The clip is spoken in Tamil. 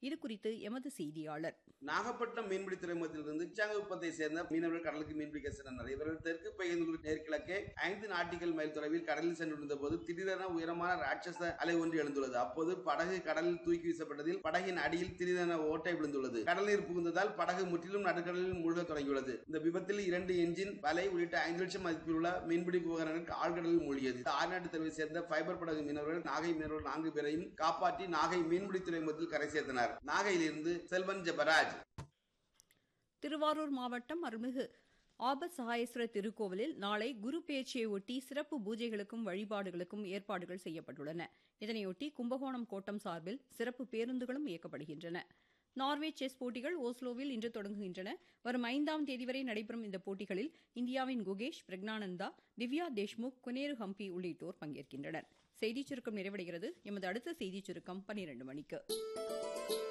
இது குறித்து எமது செய்தியாளர் நாகப்பட்டினம் மீன்பிடி துறைமுகத்திலிருந்து உப்பத்தை சேர்ந்த மீனவர்கள் கடலுக்கு மீன்பிடிக்க சென்றனர் இவர்கள் தெற்கு பகுதியில் நேர்கிழக்கே ஐந்து நாட்டிகள் மைல் தொலைவில் கடலில் சென்றிருந்த போது திடீரென உயரமான ராட்சச அலை ஒன்று எழுந்துள்ளது அப்போது படகு கடலில் தூக்கி வீசப்பட்டதில் படகின் அடியில் திடீரென ஓட்டை விழுந்துள்ளது கடல் நீர் புகுந்ததால் படகு முற்றிலும் நடுக்கடலில் மூழ்க தொடங்கியுள்ளது இந்த விபத்தில் இரண்டு என்ஜின் வலை உள்ளிட்ட ஐந்து லட்சம் மதிப்பில் உள்ள மீன்பிடி உபகரணங்கள் ஆழ்கடலில் மூழ்கியது ஆர்நாட்டு தெருவை சேர்ந்த ஃபைபர் படகு மீனவர்கள் நாகை மீனவர்கள் நான்கு பேரையும் காப்பாற்றி நாகை மீன்பிடி துறைமுகத்தில் கரை சேர்த்தனர் நாகையிலிருந்து செல்வன் ஜெபராஜ் திருவாரூர் மாவட்டம் அருள்மிகு ஆபத் சகாயேஸ்வரர் திருக்கோவிலில் நாளை குரு பேச்சியை ஒட்டி சிறப்பு பூஜைகளுக்கும் வழிபாடுகளுக்கும் ஏற்பாடுகள் செய்யப்பட்டுள்ளன இதனையொட்டி கும்பகோணம் கோட்டம் சார்பில் சிறப்பு பேருந்துகளும் இயக்கப்படுகின்றன நார்வே செஸ் போட்டிகள் ஓஸ்லோவில் இன்று தொடங்குகின்றன வரும் ஐந்தாம் தேதி வரை நடைபெறும் இந்த போட்டிகளில் இந்தியாவின் குகேஷ் பிரக்னானந்தா திவ்யா தேஷ்முக் குனேரு ஹம்பி உள்ளிட்டோர் பங்கேற்கின்றனர் செய்திச் சுருக்கம் நிறைவடைகிறது எமது அடுத்த செய்திச் சுருக்கம் பனிரண்டு மணிக்கு